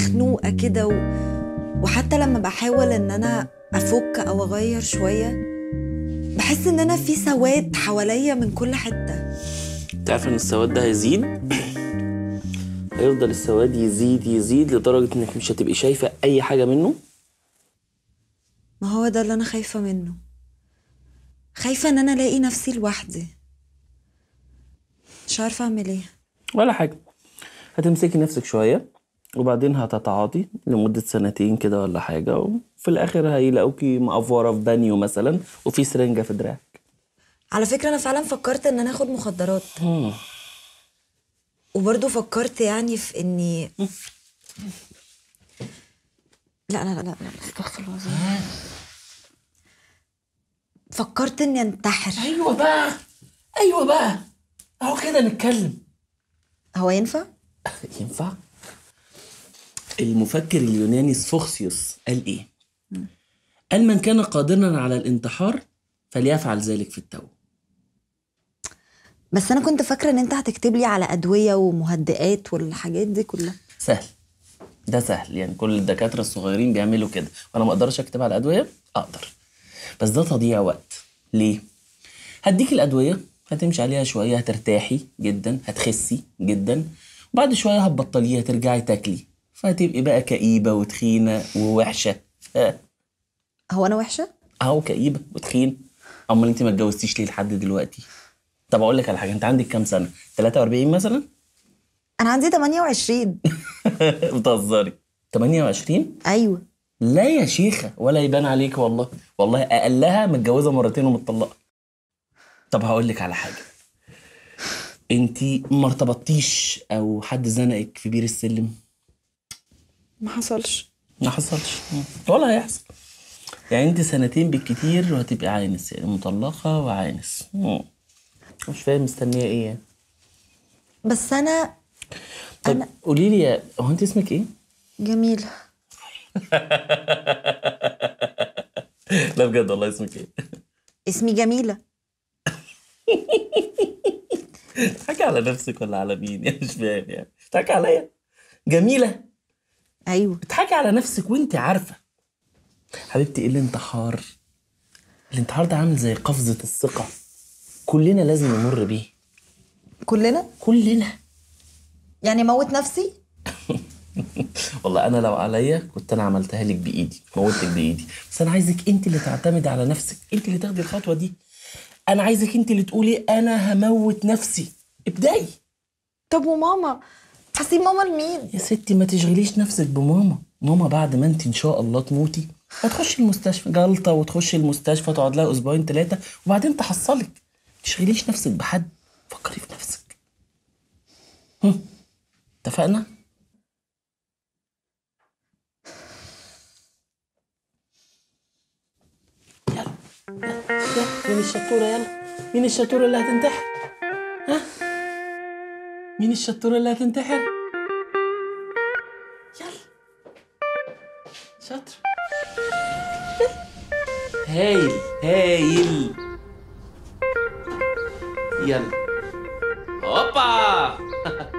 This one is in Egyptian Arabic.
مخنوقه كده و... وحتى لما بحاول ان انا افك او اغير شويه بحس ان انا في سواد حواليا من كل حته تعرف ان السواد ده هيزيد هيفضل السواد يزيد يزيد لدرجة انك مش هتبقي شايفة اي حاجة منه ما هو ده اللي انا خايفه منه خايفه ان انا الاقي نفسي لوحدي مش عارفه اعمل ايه ولا حاجة هتمسكي نفسك شوية وبعدين هتتعاطي لمدة سنتين كده ولا حاجة وفي الآخر هيلاقوكي مقفورة في بانيو مثلا وفي سرنجة في دراعك على فكره انا فعلا فكرت ان انا اخد مخدرات وبرضه فكرت يعني في اني لا لا لا لا لا استغفر الله العظيم فكرت اني انتحر ايوه بقى ايوه بقى اهو كده نتكلم هو ينفع ينفع المفكر اليوناني سفوخسيوس قال ايه قال من كان قادرا على الانتحار فليفعل ذلك في التو بس انا كنت فاكره ان انت هتكتب لي على ادويه ومهدئات والحاجات دي كلها سهل ده سهل يعني كل الدكاتره الصغيرين بيعملوا كده وانا ما اقدرش اكتب على الادويه اقدر بس ده تضييع وقت ليه هديك الادويه هتمشي عليها شويه هترتاحي جدا هتخسي جدا وبعد شويه هتبطليها ترجعي تاكلي فهتبقي بقى كئيبه وتخينه ووحشه ها هو انا وحشه اهو كئيبه وتخين امال انت ما اتجوزتيش ليه لحد دلوقتي طب اقول لك على حاجه انت عندك كام سنه 43 مثلا انا عندي 28 بتهزري 28 ايوه لا يا شيخه ولا يبان عليك والله والله اقلها متجوزه مرتين ومتطلقه طب هقول لك على حاجه انت ما ارتبطتيش او حد زنقك في بير السلم ما حصلش ما حصلش ولا هيحصل يعني انت سنتين بالكتير وهتبقي عانس يعني مطلقه وعانس مم. مش فاهم مستنيه ايه يعني بس انا طب قولي لي يا- هو انت اسمك ايه؟ جميله لا بجد والله اسمك ايه؟ اسمي جميله بتضحكي على نفسك ولا على مين؟ يعني مش فاهم يعني بتضحكي عليا؟ جميلة ايوه بتضحكي على نفسك وانت عارفة حبيبتي ايه الانتحار؟ الانتحار ده عامل زي قفزة الثقة كلنا لازم نمر بيه كلنا كلنا يعني موت نفسي والله انا لو عليا كنت انا عملتها لك بايدي موتك بايدي بس انا عايزك انت اللي تعتمدي على نفسك انت اللي تاخدي الخطوه دي انا عايزك انت اللي تقولي انا هموت نفسي ابدأي طب وماما هسيب ماما لمين يا ستي ما تشغليش نفسك بماما ماما بعد ما انت ان شاء الله تموتي هتخشي المستشفى جلطه وتخشي المستشفى تقعد لها اسبوعين ثلاثه وبعدين تحصلك ما تشغليش نفسك بحد فكري في نفسك هم. اتفقنا يلا يلا يلا مين الشطوره يلا مين الشطوره اللي هتنتحر ها مين الشطوره اللي هتنتحر يلا شاطر هايل هايل يلا هوبا